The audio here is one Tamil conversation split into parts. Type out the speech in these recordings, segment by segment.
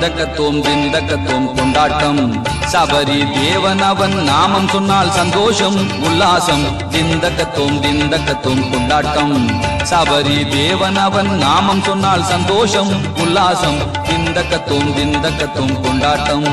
திந்தக்கத்தோம் திந்தக்கத்தோம் கொண்டாட்டம் சபரி தேவன் அவன் நாமம் சொன்னால் சந்தோஷம் உல்லாசம் திந்தக்கத்தோம் திந்தக்கத்தோம் கொண்டாட்டம் சபரி தேவன் அவன் நாமம் சொன்னால் சந்தோஷம் உல்லாசம் திந்தக்கத்தோம் திந்தக்கத்தோம் கொண்டாட்டம்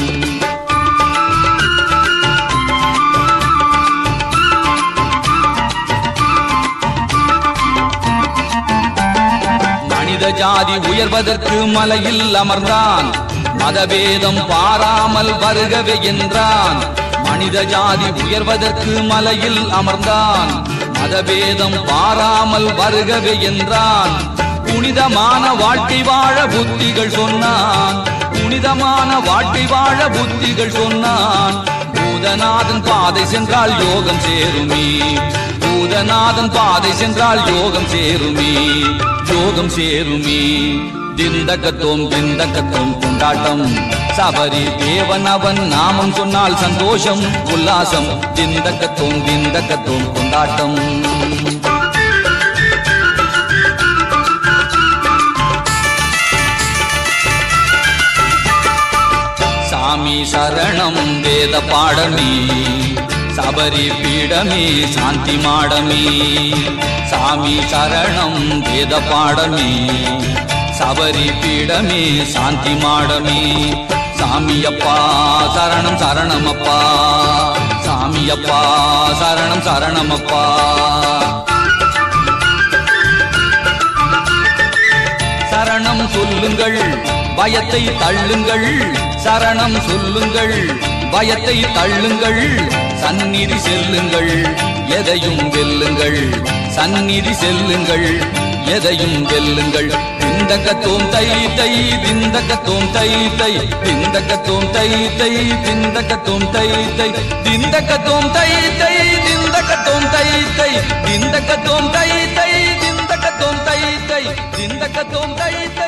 மனித ஜாதி உயர்வதற்கு மலையில் அமர்ந்தான் மதவேதம் பாராமல் வருகவே என்றான் மனித ஜாதி உயர்வதற்கு மலையில் அமர்ந்தான் மதவேதம் பாராமல் வருகவே என்றான் புனிதமான வாழ்க்கை வாழ புத்திகள் சொன்னான் புனிதமான வாழ்க்கை வாழ புத்திகள் சொன்னான் பூதநாதன் பாதை சென்றால் யோகம் சேருமே பூதநாதன் பாதை சென்றால் யோகம் சேருமே யோகம் சேருமே திந்தக்கத்தோம் திந்தக்கத்தோம் கொண்டாட்டம் சபரி தேவன் அவன் நாமம் சொன்னால் சந்தோஷம் உல்லாசம் திந்தக்கத்தோம் திந்தக்கத்தோம் கொண்டாட்டம் சாமி சரணம் வேத பாடமே சபரி பீடமே சாந்தி மாடமே சாமி சரணம் வேத பாடமே சபரி பீடமே சாந்தி மாடமே சாமியப்பா சரணம் சரணமப்பா சாமியப்பா சரணம் சரணமப்பா சரணம் சொல்லுங்கள் பயத்தை தள்ளுங்கள் சரணம் சொல்லுங்கள் பயத்தை தள்ளுங்கள் சந்நிதி செல்லுங்கள் எதையும் வெல்லுங்கள் சந்நிதி செல்லுங்கள் எதையும் வெல்லுங்கள் திந்தக்கத்தோம் தை தை திந்தக்கத்தோம் தை தை திந்தக்கத்தோம் தை தை திந்தக்கத்தோம் தை தை திந்தக்கத்தோம் தை தை திந்தக்கத்தோம் தை தை திந்தக்கத்தோம் தை தை திந்தக்கத்தோம் தை தை திந்தக்கத்தோம் தை தை